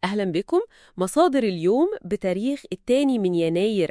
أهلا بكم مصادر اليوم بتاريخ الثاني من يناير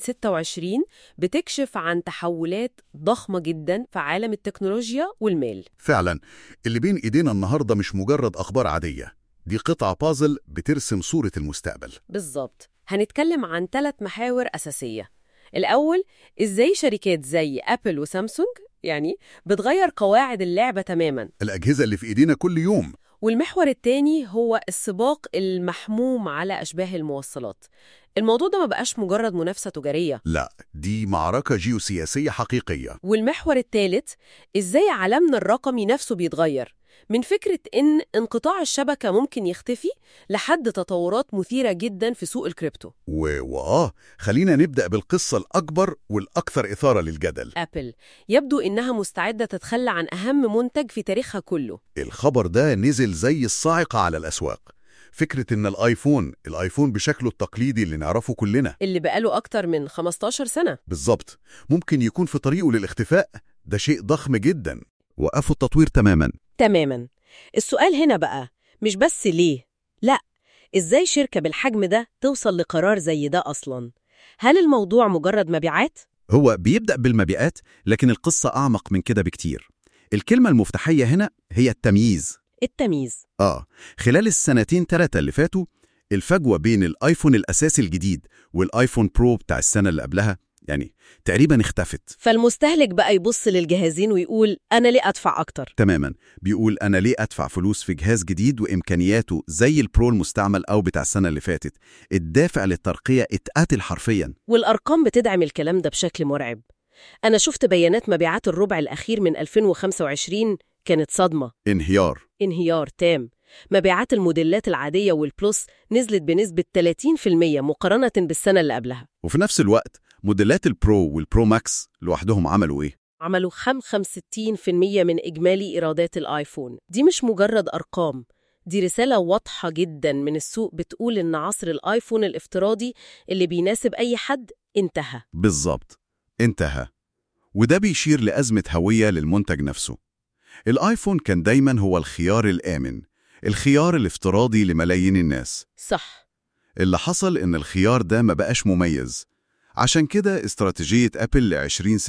2026 بتكشف عن تحولات ضخمة جدا في عالم التكنولوجيا والمال فعلا اللي بين ايدينا النهارده مش مجرد اخبار عاديه دي قطعه بازل بترسم صوره المستقبل بالظبط هنتكلم عن ثلاث محاور أساسية الأول إزاي شركات زي أبل وسامسونج يعني بتغير قواعد اللعبة تماما الاجهزه اللي في ايدينا كل يوم والمحور الثاني هو السباق المحموم على أشباه الموصلات الموضوع ده ما بقاش مجرد منافسة تجارية لا دي معركه جيوسياسيه حقيقيه والمحور الثالث إزاي عالمنا الرقمي نفسه بيتغير من فكرة إن انقطاع الشبكة ممكن يختفي لحد تطورات مثيرة جدا في سوق الكريبتو و... وآه خلينا نبدأ بالقصة الأكبر والأكثر إثارة للجدل أبل يبدو إنها مستعدة تتخلى عن أهم منتج في تاريخها كله الخبر ده نزل زي الصاعقة على الأسواق فكرة إن الآيفون الآيفون بشكله التقليدي اللي نعرفه كلنا اللي بقاله أكتر من 15 سنة بالظبط ممكن يكون في طريقه للاختفاء ده شيء ضخم جدا وقفوا التطوير تماما تماما السؤال هنا بقى مش بس ليه لا إزاي شركة بالحجم ده توصل لقرار زي ده أصلا هل الموضوع مجرد مبيعات؟ هو بيبدأ بالمبيعات لكن القصة أعمق من كده بكتير الكلمة المفتاحية هنا هي التمييز التمييز آه خلال السنتين ثلاثة اللي فاتوا الفجوة بين الآيفون الأساسي الجديد والآيفون برو بتاع السنة اللي قبلها يعني تقريبا اختفت فالمستهلك بقى يبص للجهازين ويقول أنا ليه أدفع أكتر؟ تماما بيقول أنا ليه أدفع فلوس في جهاز جديد وإمكانياته زي البرو المستعمل أو بتاع السنة اللي فاتت الدافع للترقية اتقاتل حرفيا والأرقام بتدعم الكلام ده بشكل مرعب أنا شفت بيانات مبيعات الربع الأخير من 2025 كانت صدمة انهيار انهيار تام مبيعات الموديلات العادية والبلس نزلت بنسبة 30% مقارنة بالسنة اللي قبلها وفي نفس الوقت موديلات البرو والبرو ماكس لوحدهم عملوا إيه؟ عملوا 65% من إجمالي إيرادات الآيفون دي مش مجرد أرقام دي رسالة واضحة جدا من السوق بتقول إن عصر الآيفون الافتراضي اللي بيناسب أي حد انتهى بالظبط انتهى وده بيشير لأزمة هوية للمنتج نفسه الآيفون كان دايما هو الخيار الآمن الخيار الافتراضي لملايين الناس صح اللي حصل إن الخيار ده ما بقاش مميز عشان كده استراتيجية أبل ل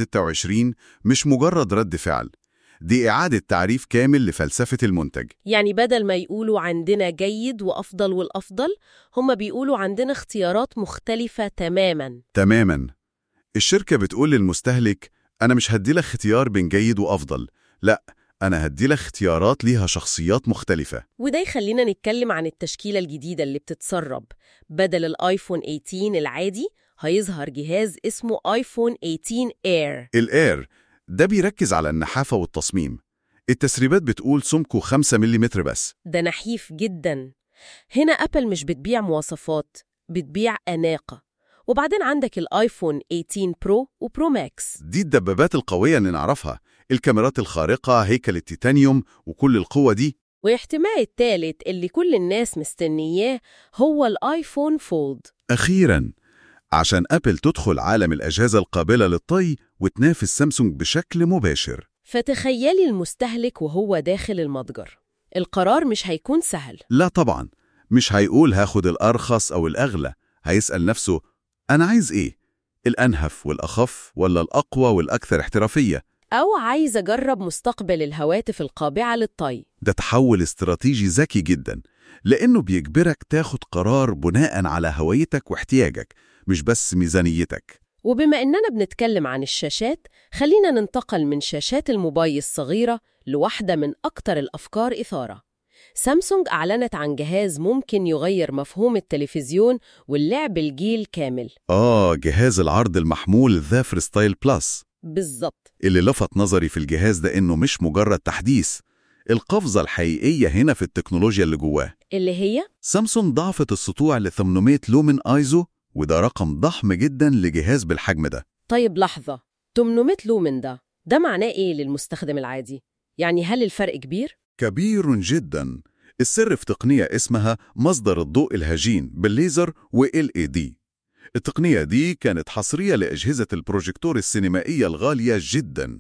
2026 مش مجرد رد فعل دي إعادة تعريف كامل لفلسفة المنتج يعني بدل ما يقولوا عندنا جيد وأفضل والأفضل هم بيقولوا عندنا اختيارات مختلفة تماما تماما الشركة بتقول للمستهلك أنا مش هدي لك اختيار بين جيد وأفضل لا أنا هدي لك اختيارات ليها شخصيات مختلفة وده يخلينا نتكلم عن التشكيلة الجديدة اللي بتتسرب بدل الآيفون 18 العادي هيظهر جهاز اسمه آيفون 18 اير الإير ده بيركز على النحافة والتصميم التسريبات بتقول سمكه 5 ملم بس ده نحيف جدا هنا أبل مش بتبيع مواصفات بتبيع أناقة وبعدين عندك الآيفون 18 برو وبرو ماكس دي الدبابات القوية اللي نعرفها الكاميرات الخارقة هيكل التيتانيوم وكل القوة دي واحتمال التالت اللي كل الناس مستنياه هو الآيفون فولد أخيراً عشان أبل تدخل عالم الأجهزة القابلة للطي وتنافس سامسونج بشكل مباشر فتخيلي المستهلك وهو داخل المتجر القرار مش هيكون سهل لا طبعا مش هيقول هاخد الأرخص أو الأغلى هيسأل نفسه أنا عايز إيه؟ الأنهف والأخف ولا الأقوى والأكثر احترافية؟ أو عايز أجرب مستقبل الهواتف القابعة للطي ده تحول استراتيجي ذكي جدا لأنه بيجبرك تاخد قرار بناء على هويتك واحتياجك مش بس ميزانيتك وبما إننا بنتكلم عن الشاشات خلينا ننتقل من شاشات الموبايل الصغيرة لواحدة من أكتر الأفكار إثارة سامسونج أعلنت عن جهاز ممكن يغير مفهوم التلفزيون واللعب الجيل كامل آه جهاز العرض المحمول ذا فريستايل بلس بالظبط اللي لفت نظري في الجهاز ده إنه مش مجرد تحديث القفزة الحقيقية هنا في التكنولوجيا اللي جواه اللي هي سامسونج ضعفت السطوع ل 800 لومن ايزو وده رقم ضخم جدا لجهاز بالحجم ده طيب لحظة 800 لومن ده ده معناه إيه للمستخدم العادي؟ يعني هل الفرق كبير؟ كبير جدا السر في تقنية اسمها مصدر الضوء الهجين بالليزر و LED التقنية دي كانت حصرية لأجهزة البروجيكتور السينمائية الغالية جدا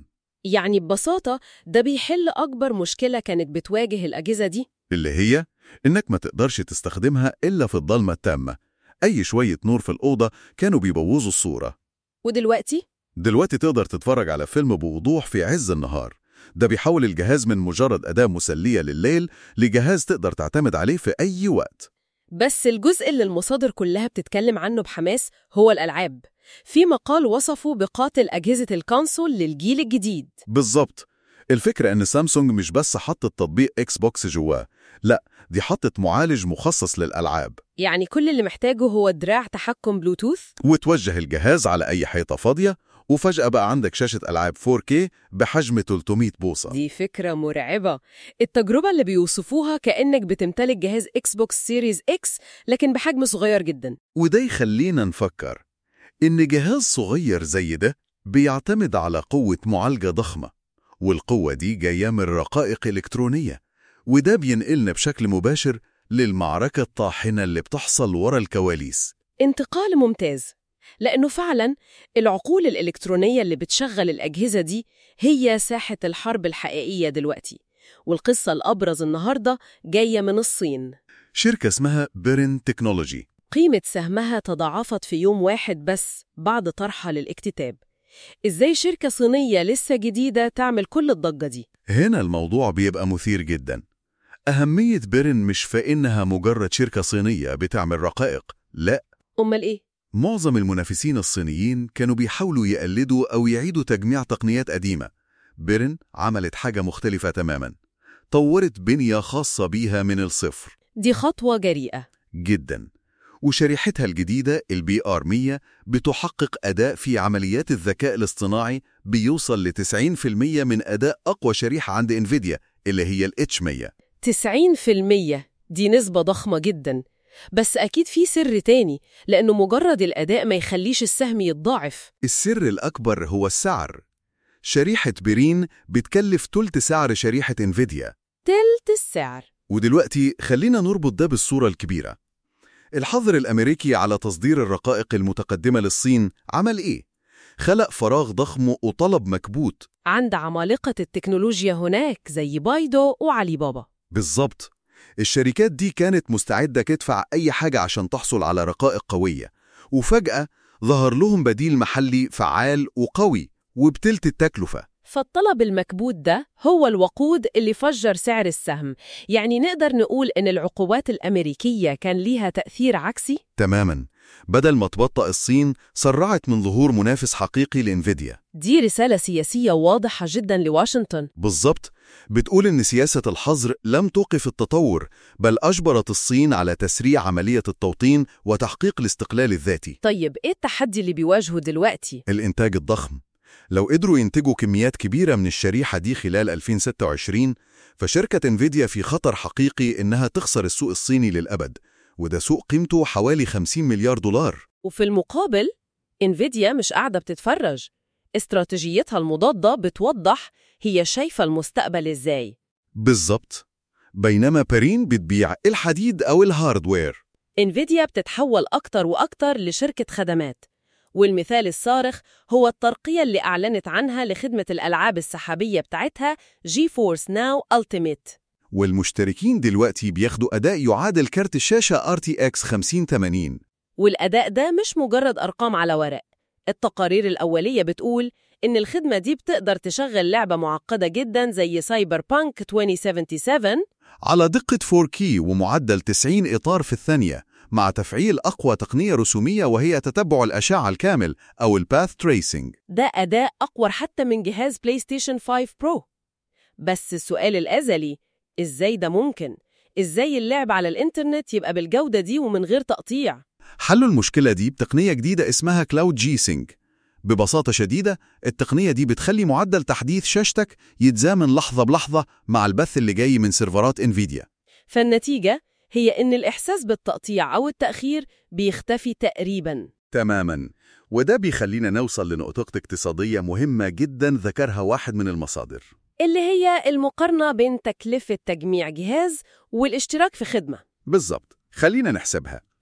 يعني ببساطة ده بيحل أكبر مشكلة كانت بتواجه الأجهزة دي اللي هي إنك ما تقدرش تستخدمها إلا في الضلمة التامة أي شوية نور في الأوضة كانوا بيبوظوا الصورة ودلوقتي دلوقتي تقدر تتفرج على فيلم بوضوح في عز النهار ده بيحول الجهاز من مجرد أداة مسلية لليل لجهاز تقدر تعتمد عليه في أي وقت بس الجزء اللي المصادر كلها بتتكلم عنه بحماس هو الألعاب في مقال وصفه بقاتل أجهزة الكونسول للجيل الجديد بالظبط الفكرة إن سامسونج مش بس حطت تطبيق إكس بوكس جواه لا دي حطت معالج مخصص للألعاب يعني كل اللي محتاجه هو دراع تحكم بلوتوث وتوجه الجهاز على أي حيطة فاضية وفجأة بقى عندك شاشة ألعاب 4K بحجم 300 بوصة دي فكرة مرعبة التجربة اللي بيوصفوها كأنك بتمتلك جهاز إكس بوكس سيريز إكس لكن بحجم صغير جدا وده يخلينا نفكر إن جهاز صغير زي ده بيعتمد على قوة معالجة ضخمة والقوة دي جاية من رقائق إلكترونية وده بينقلنا بشكل مباشر للمعركة الطاحنة اللي بتحصل ورا الكواليس انتقال ممتاز لأنه فعلا العقول الإلكترونية اللي بتشغل الأجهزة دي هي ساحة الحرب الحقيقية دلوقتي والقصة الأبرز النهاردة جاية من الصين شركة اسمها بيرن تكنولوجي قيمة سهمها تضاعفت في يوم واحد بس بعد طرحها للاكتتاب إزاي شركة صينية لسه جديدة تعمل كل الضجة دي؟ هنا الموضوع بيبقى مثير جدا أهمية بيرن مش في إنها مجرد شركة صينية بتعمل رقائق لا أمال إيه؟ معظم المنافسين الصينيين كانوا بيحاولوا يقلدوا أو يعيدوا تجميع تقنيات قديمة بيرن عملت حاجة مختلفة تماما طورت بنية خاصة بيها من الصفر دي خطوة جريئة جدا وشريحتها الجديدة البي ار 100 بتحقق أداء في عمليات الذكاء الاصطناعي بيوصل ل 90% من أداء أقوى شريحة عند انفيديا اللي هي ال H100 90% دي نسبة ضخمة جدا بس أكيد في سر تاني لأنه مجرد الأداء ما يخليش السهم يتضاعف السر الأكبر هو السعر شريحة بيرين بتكلف تلت سعر شريحة انفيديا تلت السعر ودلوقتي خلينا نربط ده بالصورة الكبيرة الحظر الأمريكي على تصدير الرقائق المتقدمة للصين عمل إيه؟ خلق فراغ ضخم وطلب مكبوت عند عمالقة التكنولوجيا هناك زي بايدو وعلي بابا بالظبط الشركات دي كانت مستعدة تدفع أي حاجة عشان تحصل على رقائق قوية وفجأة ظهر لهم بديل محلي فعال وقوي وبتلت التكلفة فالطلب المكبوت ده هو الوقود اللي فجر سعر السهم يعني نقدر نقول إن العقوبات الأمريكية كان ليها تأثير عكسي؟ تماما بدل ما تبطأ الصين سرعت من ظهور منافس حقيقي لإنفيديا دي رسالة سياسية واضحة جدا لواشنطن بالظبط بتقول إن سياسة الحظر لم توقف التطور بل أجبرت الصين على تسريع عملية التوطين وتحقيق الاستقلال الذاتي طيب إيه التحدي اللي بيواجهه دلوقتي؟ الإنتاج الضخم لو قدروا ينتجوا كميات كبيرة من الشريحة دي خلال 2026 فشركة انفيديا في خطر حقيقي إنها تخسر السوق الصيني للأبد وده سوق قيمته حوالي 50 مليار دولار وفي المقابل انفيديا مش قاعدة بتتفرج استراتيجيتها المضادة بتوضح هي شايفة المستقبل إزاي بالظبط بينما بارين بتبيع الحديد أو الهاردوير انفيديا بتتحول أكتر وأكتر لشركة خدمات والمثال الصارخ هو الترقية اللي أعلنت عنها لخدمة الألعاب السحابية بتاعتها جي فورس ناو ألتيميت والمشتركين دلوقتي بياخدوا أداء يعادل كارت الشاشة RTX 5080 والأداء ده مش مجرد أرقام على ورق التقارير الأولية بتقول إن الخدمة دي بتقدر تشغل لعبة معقدة جدا زي سايبر بانك 2077 على دقة 4K ومعدل 90 إطار في الثانية مع تفعيل أقوى تقنية رسومية وهي تتبع الأشعة الكامل أو الباث تريسنج ده أداء أقوى حتى من جهاز بلاي ستيشن 5 برو بس السؤال الأزلي إزاي ده ممكن؟ إزاي اللعب على الإنترنت يبقى بالجودة دي ومن غير تقطيع؟ حلوا المشكلة دي بتقنية جديدة اسمها كلاود جي سينك ببساطة شديدة التقنية دي بتخلي معدل تحديث شاشتك يتزامن لحظة بلحظة مع البث اللي جاي من سيرفرات انفيديا فالنتيجة هي إن الإحساس بالتقطيع أو التأخير بيختفي تقريباً تماما وده بيخلينا نوصل لنقطة اقتصادية مهمة جدا ذكرها واحد من المصادر اللي هي المقارنة بين تكلفة تجميع جهاز والاشتراك في خدمة بالظبط خلينا نحسبها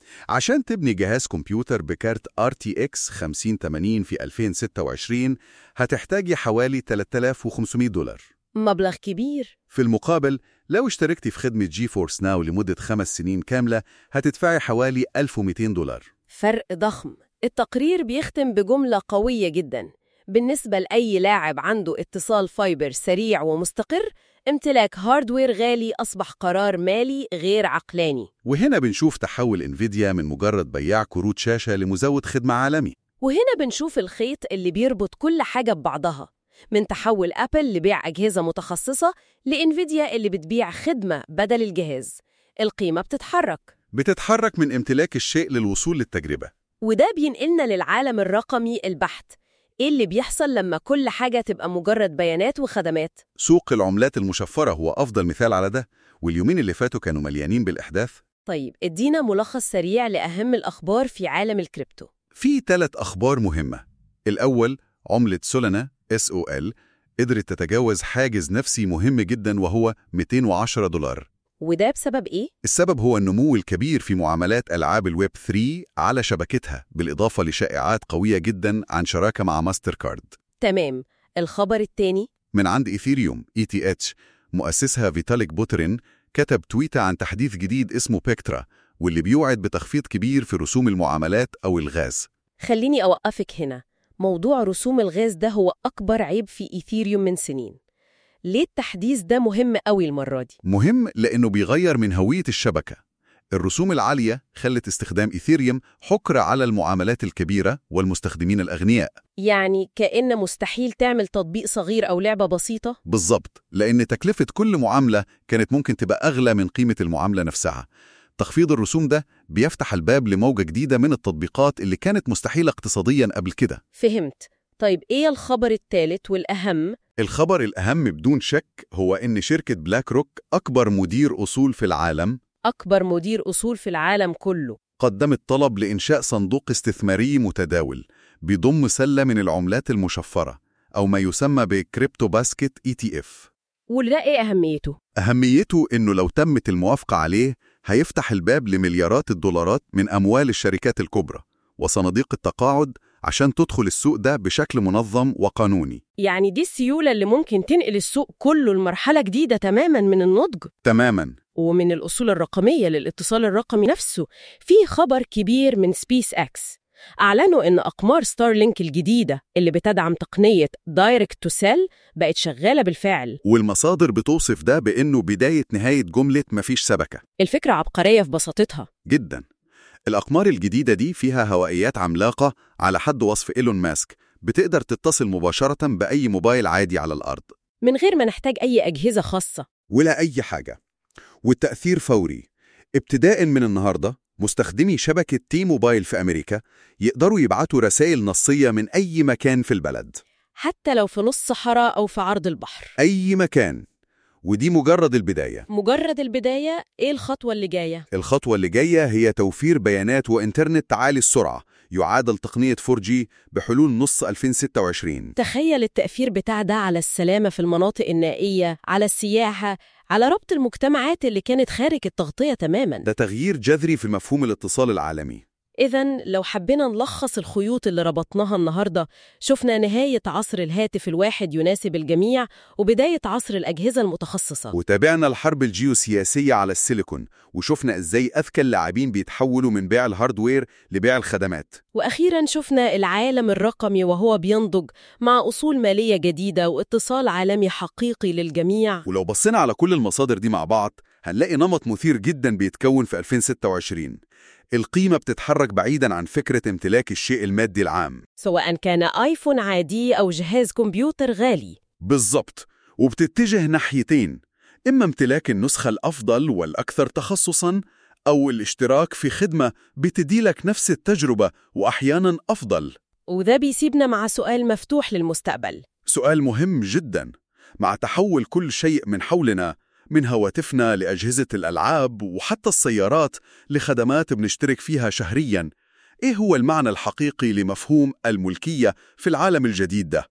عشان تبني جهاز كمبيوتر بكارت RTX 5080 في 2026 هتحتاجي حوالي 3500 دولار مبلغ كبير في المقابل لو اشتركتي في خدمة جي فورس ناو لمدة خمس سنين كاملة هتدفعي حوالي 1200 دولار فرق ضخم التقرير بيختم بجملة قوية جدا بالنسبة لأي لاعب عنده اتصال فايبر سريع ومستقر امتلاك هاردوير غالي أصبح قرار مالي غير عقلاني وهنا بنشوف تحول انفيديا من مجرد بياع كروت شاشة لمزود خدمة عالمي وهنا بنشوف الخيط اللي بيربط كل حاجة ببعضها من تحول أبل لبيع أجهزة متخصصة لإنفيديا اللي بتبيع خدمة بدل الجهاز القيمة بتتحرك بتتحرك من امتلاك الشيء للوصول للتجربة وده بينقلنا للعالم الرقمي البحت إيه اللي بيحصل لما كل حاجة تبقى مجرد بيانات وخدمات سوق العملات المشفرة هو أفضل مثال على ده واليومين اللي فاتوا كانوا مليانين بالإحداث طيب ادينا ملخص سريع لأهم الأخبار في عالم الكريبتو في ثلاث أخبار مهمة الأول عملة سولانا SOL قدرت تتجاوز حاجز نفسي مهم جدا وهو 210 دولار وده بسبب إيه؟ السبب هو النمو الكبير في معاملات ألعاب الويب 3 على شبكتها بالإضافة لشائعات قوية جدا عن شراكة مع ماستر كارد تمام الخبر التاني من عند إيثيريوم ETH مؤسسها فيتاليك بوترين كتب تويتة عن تحديث جديد اسمه بيكترا واللي بيوعد بتخفيض كبير في رسوم المعاملات أو الغاز خليني أوقفك هنا موضوع رسوم الغاز ده هو أكبر عيب في إيثيريوم من سنين ليه التحديث ده مهم قوي المرة دي؟ مهم لأنه بيغير من هوية الشبكة الرسوم العالية خلت استخدام إيثيريوم حكر على المعاملات الكبيرة والمستخدمين الأغنياء يعني كأن مستحيل تعمل تطبيق صغير أو لعبة بسيطة؟ بالظبط لأن تكلفة كل معاملة كانت ممكن تبقى أغلى من قيمة المعاملة نفسها تخفيض الرسوم ده بيفتح الباب لموجة جديدة من التطبيقات اللي كانت مستحيلة اقتصاديا قبل كده فهمت طيب إيه الخبر الثالث والأهم؟ الخبر الأهم بدون شك هو إن شركة بلاك روك أكبر مدير أصول في العالم أكبر مدير أصول في العالم كله قدمت طلب لإنشاء صندوق استثماري متداول بيضم سلة من العملات المشفرة أو ما يسمى بكريبتو باسكت ETF وده إيه أهميته؟ أهميته إنه لو تمت الموافقة عليه هيفتح الباب لمليارات الدولارات من أموال الشركات الكبرى وصناديق التقاعد عشان تدخل السوق ده بشكل منظم وقانوني يعني دي السيولة اللي ممكن تنقل السوق كله لمرحلة جديدة تماما من النضج تماما ومن الأصول الرقمية للاتصال الرقمي نفسه في خبر كبير من سبيس أكس أعلنوا إن أقمار ستارلينك الجديدة اللي بتدعم تقنية دايركت تو سيل بقت شغالة بالفعل والمصادر بتوصف ده بإنه بداية نهاية جملة مفيش سبكة الفكرة عبقرية في بساطتها جدا الأقمار الجديدة دي فيها هوائيات عملاقة على حد وصف إيلون ماسك بتقدر تتصل مباشرة بأي موبايل عادي على الأرض من غير ما نحتاج أي أجهزة خاصة ولا أي حاجة والتأثير فوري ابتداء من النهاردة مستخدمي شبكة تي موبايل في أمريكا يقدروا يبعتوا رسائل نصية من أي مكان في البلد حتى لو في نص صحراء أو في عرض البحر أي مكان ودي مجرد البداية مجرد البداية إيه الخطوة اللي جاية؟ الخطوة اللي جاية هي توفير بيانات وإنترنت عالي السرعة يعادل تقنية 4G بحلول نص 2026 تخيل التأثير بتاع ده على السلامة في المناطق النائية على السياحة على ربط المجتمعات اللي كانت خارج التغطية تماما ده تغيير جذري في مفهوم الاتصال العالمي إذا لو حبينا نلخص الخيوط اللي ربطناها النهاردة شفنا نهاية عصر الهاتف الواحد يناسب الجميع وبداية عصر الأجهزة المتخصصة وتابعنا الحرب الجيوسياسية على السيليكون وشفنا إزاي أذكى اللاعبين بيتحولوا من بيع الهاردوير لبيع الخدمات وأخيرا شفنا العالم الرقمي وهو بينضج مع أصول مالية جديدة واتصال عالمي حقيقي للجميع ولو بصينا على كل المصادر دي مع بعض هنلاقي نمط مثير جدا بيتكون في 2026 القيمة بتتحرك بعيدا عن فكرة امتلاك الشيء المادي العام سواء كان آيفون عادي أو جهاز كمبيوتر غالي بالظبط وبتتجه ناحيتين إما امتلاك النسخة الأفضل والأكثر تخصصاً أو الاشتراك في خدمة بتديلك نفس التجربة وأحياناً أفضل وده بيسيبنا مع سؤال مفتوح للمستقبل سؤال مهم جدا مع تحول كل شيء من حولنا من هواتفنا لأجهزة الألعاب وحتى السيارات لخدمات بنشترك فيها شهرياً إيه هو المعنى الحقيقي لمفهوم الملكية في العالم الجديد ده؟